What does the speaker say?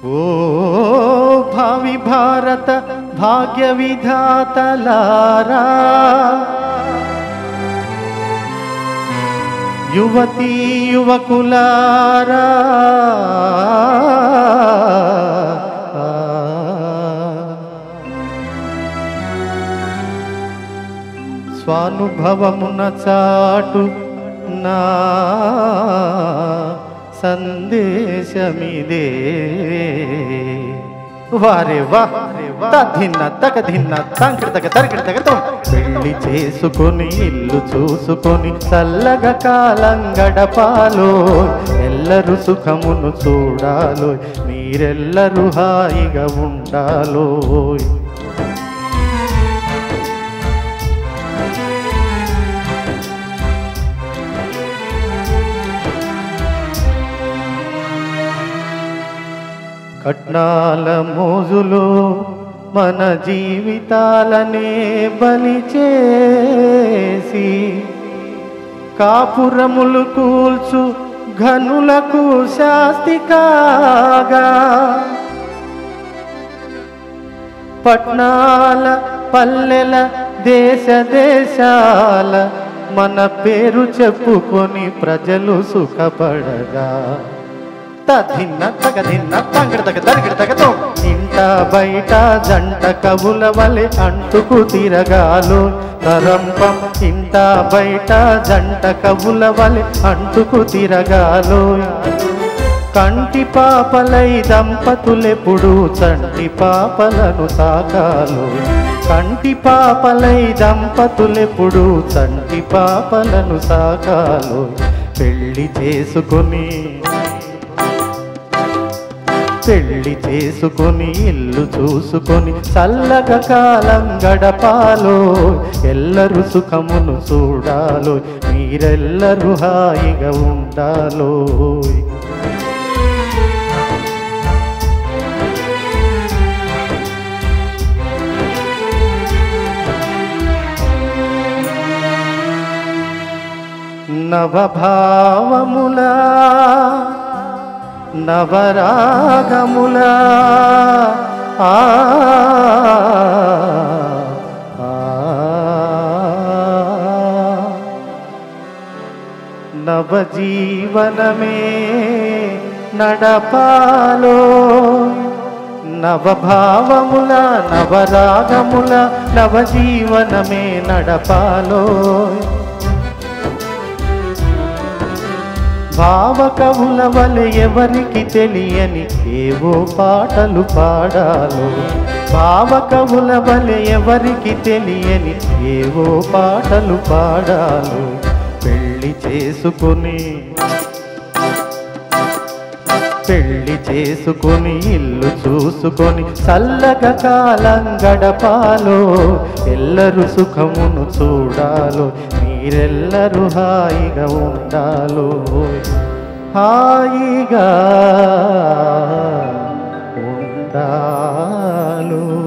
ఓ భావి భారత భాగ్య విధాతలారా యువతీ యువకులారా స్వానుభవమున చాటు నా సందేశమిదే వారే వా తధిన్న తగ ధిన్న తంకృతగ తరకృతగతో పెళ్లి చేసుకొని ఇల్లు చూసుకొని చల్లగా కాలం గడపాలో ఎల్లరు సుఖమును చూడాలో మీరెల్లరూ హాయిగా ఉండాలో కట్నాల మోజులో మన జీవితాలనే బలి చేసి కాపురములు కూల్చు ఘనులకు శాస్తి కాగా పట్నాల పల్లెల దేశ దేశాల మన పేరు చెప్పుకొని ప్రజలు సుఖపడగా తధిన్న తగదిన్న తంగడతగ తరగడతగతో ఇంట బయట జంట కవుల వలె అంటుకు తిరగాలు తరంపం ఇంట బయట జంట కవుల వలె అంటుకు తిరగాలు కంటి పాపలై దంపతులెప్పుడు చంటి పాపలను సాకాలు కంటి పాపలై దంపతులెప్పుడు చంటి పాపలను సాకాలు పెళ్లి చేసుకొని పెళ్లి చేసుకొని ఇల్లు చూసుకొని చల్లగా కాలం గడపాలో ఎల్లరు సుఖమును చూడాలో మీరెల్లరూ హాయిగా ఉండాలో నవభావములా నవరాగముల ఆ ఆ, నవజీవనమే నడపాలో నవభావముల నవరాగముల నవజీవనమే నడపాలో భావకవుల వలె ఎవరికి తెలియని ఏవో పాటలు పాడాలో భావకవుల వలె ఎవరికి తెలియని ఏవో పాటలు పాడాలో పెళ్లి చేసుకుని పెళ్లి చేసుకొని ఇల్లు చూసుకొని చల్లగా కాలం గడపాలో ఎల్లరు సుఖమును చూడాలో మీరెల్లరూ హాయిగా ఉండాలో హాయిగా ఉండాలో